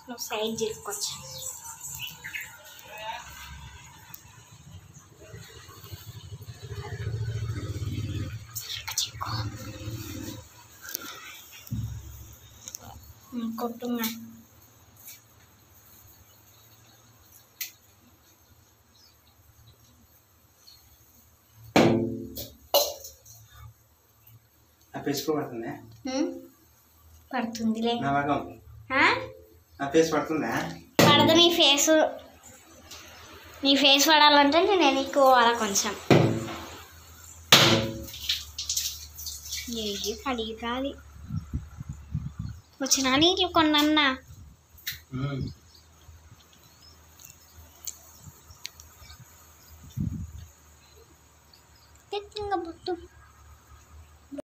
నువ్వు సైడ్ చేసుకోవచ్చు కొట్టున్నా ఆ పేస్ట్ కూడా పడుతుందా పడుతుందిలే నా భాగం ఆ? నా పేస్ట్ పడుతుందా పడదు నీ ఫేస్ నీ ఫేస్ పడాలంటే నేను ఎన్నుకోవాలా కొంచెం ఏ కడిగి కాదు వచ్చినా నీళ్ళు కొన్నన్నా ఉమ్. ఇంకా బొట్టు